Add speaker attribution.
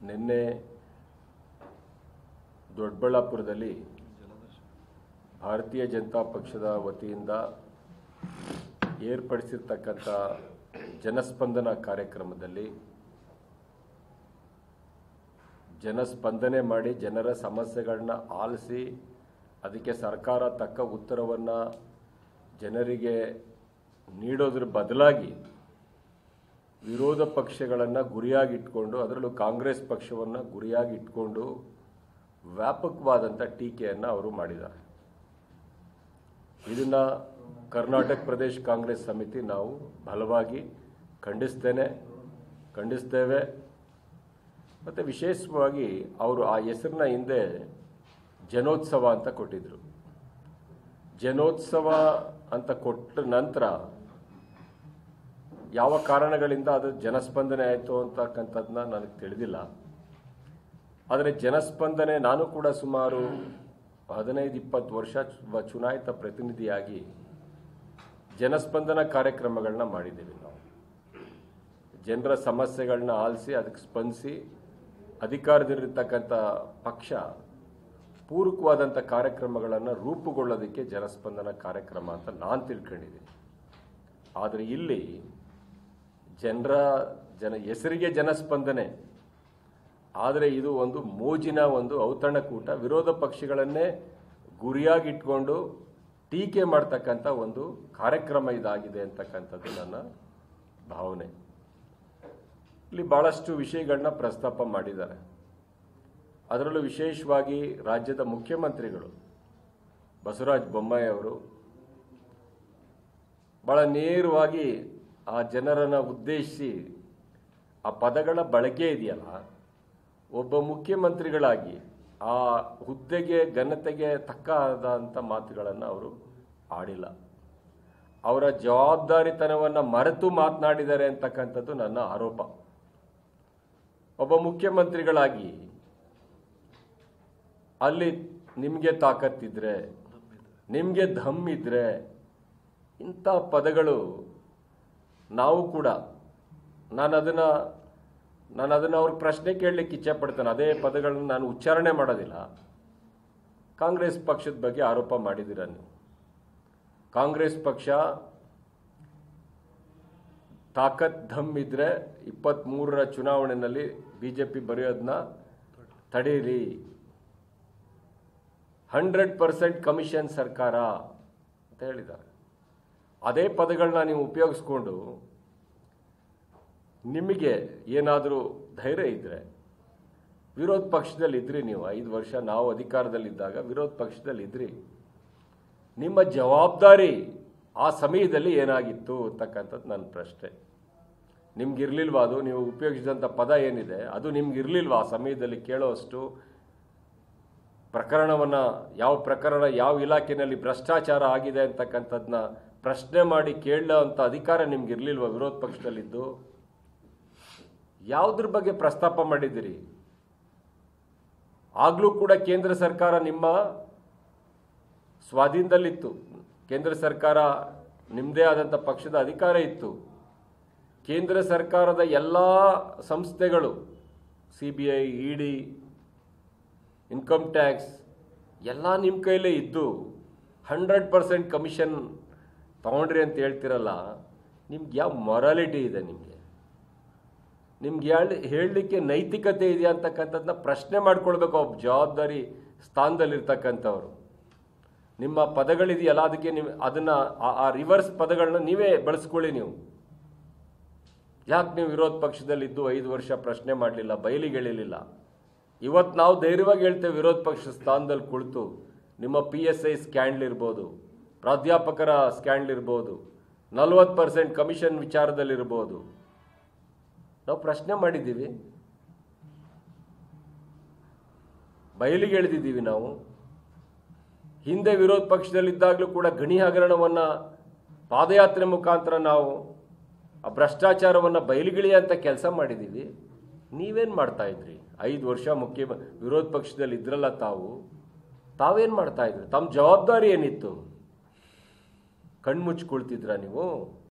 Speaker 1: ನಿನ್ನೆ ದೊಡ್ಡಬಳ್ಳಾಪುರದಲ್ಲಿ ಭಾರತೀಯ ಜನತಾ ಪಕ್ಷದ ವತಿಯಿಂದ ಏರ್ಪಡಿಸಿರ್ತಕ್ಕಂಥ ಜನಸ್ಪಂದನ ಕಾರ್ಯಕ್ರಮದಲ್ಲಿ ಜನಸ್ಪಂದನೆ ಮಾಡಿ ಜನರ ಸಮಸ್ಯೆಗಳನ್ನ ಆಲಿಸಿ ಅದಕ್ಕೆ ಸರ್ಕಾರ ತಕ್ಕ ಉತ್ತರವನ್ನು ಜನರಿಗೆ ನೀಡೋದ್ರ ಬದಲಾಗಿ ವಿರೋಧ ಪಕ್ಷಗಳನ್ನು ಗುರಿಯಾಗಿಟ್ಕೊಂಡು ಅದರಲ್ಲೂ ಕಾಂಗ್ರೆಸ್ ಪಕ್ಷವನ್ನು ಗುರಿಯಾಗಿಟ್ಕೊಂಡು ವ್ಯಾಪಕವಾದಂಥ ಟೀಕೆಯನ್ನು ಅವರು ಮಾಡಿದ್ದಾರೆ ಇದನ್ನು ಕರ್ನಾಟಕ ಪ್ರದೇಶ್ ಕಾಂಗ್ರೆಸ್ ಸಮಿತಿ ನಾವು ಬಲವಾಗಿ ಖಂಡಿಸ್ತೇನೆ ಖಂಡಿಸ್ತೇವೆ ಮತ್ತು ವಿಶೇಷವಾಗಿ ಅವರು ಆ ಹೆಸರನ್ನ ಹಿಂದೆ ಜನೋತ್ಸವ ಅಂತ ಕೊಟ್ಟಿದ್ರು ಜನೋತ್ಸವ ಅಂತ ಕೊಟ್ಟ ನಂತರ ಯಾವ ಕಾರಣಗಳಿಂದ ಅದು ಜನಸ್ಪಂದನೆ ಆಯಿತು ಅಂತಕ್ಕಂಥದ್ದನ್ನ ನನಗೆ ತಿಳಿದಿಲ್ಲ ಆದರೆ ಜನಸ್ಪಂದನೆ ನಾನು ಕೂಡ ಸುಮಾರು ಹದಿನೈದು ಇಪ್ಪತ್ತು ವರ್ಷ ಚು- ಚುನಾಯಿತ ಪ್ರತಿನಿಧಿಯಾಗಿ ಜನಸ್ಪಂದನ ಕಾರ್ಯಕ್ರಮಗಳನ್ನ ಮಾಡಿದ್ದೀವಿ ನಾವು ಜನರ ಸಮಸ್ಯೆಗಳನ್ನ ಆಲಿಸಿ ಅದಕ್ಕೆ ಸ್ಪಂದಿಸಿ ಅಧಿಕಾರದಲ್ಲಿರ್ತಕ್ಕಂಥ ಪಕ್ಷ ಪೂರಕವಾದಂಥ ಕಾರ್ಯಕ್ರಮಗಳನ್ನು ರೂಪುಗೊಳ್ಳೋದಕ್ಕೆ ಜನಸ್ಪಂದನ ಕಾರ್ಯಕ್ರಮ ಅಂತ ನಾನು ತಿಳ್ಕೊಂಡಿದ್ದೀನಿ ಆದರೆ ಇಲ್ಲಿ ಜನರ ಜನ ಹೆಸರಿಗೆ ಜನಸ್ಪಂದನೆ ಆದರೆ ಇದು ಒಂದು ಮೋಜಿನ ಒಂದು ಔತಣಕೂಟ ವಿರೋಧ ಪಕ್ಷಗಳನ್ನೇ ಗುರಿಯಾಗಿಟ್ಕೊಂಡು ಟೀಕೆ ಮಾಡ್ತಕ್ಕಂಥ ಒಂದು ಕಾರ್ಯಕ್ರಮ ಇದಾಗಿದೆ ಅಂತಕ್ಕಂಥದ್ದು ನನ್ನ ಭಾವನೆ ಇಲ್ಲಿ ಭಾಳಷ್ಟು ವಿಷಯಗಳನ್ನ ಪ್ರಸ್ತಾಪ ಮಾಡಿದ್ದಾರೆ ಅದರಲ್ಲೂ ವಿಶೇಷವಾಗಿ ರಾಜ್ಯದ ಮುಖ್ಯಮಂತ್ರಿಗಳು ಬಸವರಾಜ ಬೊಮ್ಮಾಯಿ ಅವರು ಭಾಳ ನೇರವಾಗಿ ಆ ಜನರನ್ನು ಉದ್ದೇಶಿಸಿ ಆ ಪದಗಳ ಬಳಕೆ ಇದೆಯಲ್ಲ ಒಬ್ಬ ಮುಖ್ಯಮಂತ್ರಿಗಳಾಗಿ ಆ ಹುದ್ದೆಗೆ ಘನತೆಗೆ ತಕ್ಕಾದಂಥ ಮಾತುಗಳನ್ನು ಅವರು ಆಡಿಲ್ಲ ಅವರ ಜವಾಬ್ದಾರಿತನವನ್ನು ಮರೆತು ಮಾತನಾಡಿದ್ದಾರೆ ಅಂತಕ್ಕಂಥದ್ದು ನನ್ನ ಆರೋಪ ಒಬ್ಬ ಮುಖ್ಯಮಂತ್ರಿಗಳಾಗಿ ಅಲ್ಲಿ ನಿಮಗೆ ತಾಕತ್ತಿದ್ರೆ ನಿಮಗೆ ಧಮ್ ಇದ್ರೆ ಇಂಥ ಪದಗಳು ನಾವು ಕೂಡ ನಾನು ಅದನ್ನು ನಾನು ಅದನ್ನು ಅವ್ರಿಗೆ ಪ್ರಶ್ನೆ ಕೇಳಲಿಕ್ಕೆ ಇಚ್ಛೆ ಪಡ್ತೇನೆ ಅದೇ ಪದಗಳನ್ನ ನಾನು ಉಚ್ಚಾರಣೆ ಮಾಡೋದಿಲ್ಲ ಕಾಂಗ್ರೆಸ್ ಪಕ್ಷದ ಬಗ್ಗೆ ಆರೋಪ ಮಾಡಿದ್ದೀರ ನೀವು ಕಾಂಗ್ರೆಸ್ ಪಕ್ಷ ತಾಕತ್ ಧಮ್ ಇದ್ರೆ ಇಪ್ಪತ್ತ್ಮೂರರ ಚುನಾವಣೆಯಲ್ಲಿ ಬಿ ಜೆ ಪಿ ಬರೆಯೋದನ್ನ ತಡೀರಿ ಹಂಡ್ರೆಡ್ ಪರ್ಸೆಂಟ್ ಕಮಿಷನ್ ಸರ್ಕಾರ ಅಂತ ಹೇಳಿದ್ದಾರೆ ಅದೇ ಪದಗಳನ್ನ ನೀವು ಉಪಯೋಗಿಸ್ಕೊಂಡು ನಿಮಗೆ ಏನಾದರೂ ಧೈರ್ಯ ಇದ್ದರೆ ವಿರೋಧ ಪಕ್ಷದಲ್ಲಿ ಇದ್ರಿ ನೀವು ಐದು ವರ್ಷ ನಾವು ಅಧಿಕಾರದಲ್ಲಿದ್ದಾಗ ವಿರೋಧ ಪಕ್ಷದಲ್ಲಿ ಇದ್ರಿ ನಿಮ್ಮ ಜವಾಬ್ದಾರಿ ಆ ಸಮಯದಲ್ಲಿ ಏನಾಗಿತ್ತು ಅಂತಕ್ಕಂಥದ್ದು ನನ್ನ ಪ್ರಶ್ನೆ ನಿಮ್ಗಿರ್ಲಿಲ್ವಾ ಅದು ನೀವು ಉಪಯೋಗಿಸಿದಂಥ ಪದ ಏನಿದೆ ಅದು ನಿಮ್ಗಿರ್ಲಿಲ್ವಾ ಆ ಸಮಯದಲ್ಲಿ ಕೇಳೋಷ್ಟು ಪ್ರಕರಣವನ್ನು ಯಾವ ಪ್ರಕರಣ ಯಾವ ಇಲಾಖೆಯಲ್ಲಿ ಭ್ರಷ್ಟಾಚಾರ ಆಗಿದೆ ಅಂತಕ್ಕಂಥದ್ದನ್ನ ಪ್ರಶ್ನೆ ಮಾಡಿ ಕೇಳೋ ಅಂಥ ಅಧಿಕಾರ ನಿಮ್ಗಿರ್ಲಿಲ್ವಾ ವಿರೋಧ ಪಕ್ಷದಲ್ಲಿದ್ದು ಯಾವುದ್ರ ಬಗ್ಗೆ ಪ್ರಸ್ತಾಪ ಮಾಡಿದ್ದೀರಿ ಆಗಲೂ ಕೂಡ ಕೇಂದ್ರ ಸರ್ಕಾರ ನಿಮ್ಮ ಸ್ವಾಧೀನದಲ್ಲಿತ್ತು ಕೇಂದ್ರ ಸರ್ಕಾರ ನಿಮ್ಮದೇ ಆದಂಥ ಪಕ್ಷದ ಅಧಿಕಾರ ಇತ್ತು ಕೇಂದ್ರ ಸರ್ಕಾರದ ಎಲ್ಲ ಸಂಸ್ಥೆಗಳು C B I E D income tax ಎಲ್ಲ ನಿಮ್ಮ ಕೈಲೇ ಇದ್ದು ಹಂಡ್ರೆಡ್ ಪರ್ಸೆಂಟ್ ಕಮಿಷನ್ ತಗೊಂಡ್ರಿ ಅಂತ ಹೇಳ್ತಿರಲ್ಲ ನಿಮ್ಗೆ ಯಾವ ಮೊರಾಲಿಟಿ ಇದೆ ನಿಮಗೆ ನಿಮ್ಗೆ ಹೇಳಿ ಹೇಳಲಿಕ್ಕೆ ನೈತಿಕತೆ ಇದೆಯಾ ಅಂತಕ್ಕಂಥದ್ದನ್ನ ಪ್ರಶ್ನೆ ಮಾಡ್ಕೊಳ್ಬೇಕು ಒಬ್ಬ ಜವಾಬ್ದಾರಿ ಸ್ಥಾನದಲ್ಲಿರ್ತಕ್ಕಂಥವ್ರು ನಿಮ್ಮ ಪದಗಳಿದೆಯಲ್ಲ ಅದಕ್ಕೆ ನೀವು ಅದನ್ನು ಆ ರಿವರ್ಸ್ ಪದಗಳನ್ನ ನೀವೇ ಬಳಸ್ಕೊಳ್ಳಿ ನೀವು ಯಾಕೆ ನೀವು ವಿರೋಧ ಪಕ್ಷದಲ್ಲಿದ್ದು ಐದು ವರ್ಷ ಪ್ರಶ್ನೆ ಮಾಡಲಿಲ್ಲ ಬಯಲಿಗೆಳಿಲಿಲ್ಲ ಇವತ್ತು ನಾವು ಧೈರ್ಯವಾಗಿ ಹೇಳ್ತೇವೆ ವಿರೋಧ ಪಕ್ಷ ಸ್ಥಾನದಲ್ಲಿ ಕುಳಿತು ನಿಮ್ಮ ಪಿ ಎಸ್ ಐ ಸ್ಕ್ಯಾಂಡ್ಲ್ ಇರ್ಬೋದು ಪ್ರಾಧ್ಯಾಪಕರ ಸ್ಕ್ಯಾಂಡ್ಲ್ ಇರ್ಬೋದು ನಲ್ವತ್ತು ಪರ್ಸೆಂಟ್ ಕಮಿಷನ್ ವಿಚಾರದಲ್ಲಿರ್ಬೋದು ನಾವು ಪ್ರಶ್ನೆ ಮಾಡಿದ್ದೀವಿ ಬಯಲಿಗೆ ಎಳೆದಿದ್ದೀವಿ ನಾವು ಹಿಂದೆ ವಿರೋಧ ಪಕ್ಷದಲ್ಲಿದ್ದಾಗಲೂ ಕೂಡ ಗಣಿ ಹಗರಣವನ್ನು ಪಾದಯಾತ್ರೆ ಮುಖಾಂತರ ನಾವು ಆ ಭ್ರಷ್ಟಾಚಾರವನ್ನು ಬಯಲಿಗಿಳಿಯಂತ ಕೆಲಸ ಮಾಡಿದ್ದೀವಿ ನೀವೇನು ಮಾಡ್ತಾ ಇದ್ರಿ ಐದು ವರ್ಷ ಮುಖ್ಯ ವಿರೋಧ ಪಕ್ಷದಲ್ಲಿ ಇದ್ರಲ್ಲ ತಾವು ತಾವೇನು ಮಾಡ್ತಾ ಇದ್ರಿ ತಮ್ಮ ಜವಾಬ್ದಾರಿ ಏನಿತ್ತು ಕಣ್ಮುಚ್ಚಿ ಕುಳ್ತಿದ್ರ ನೀವು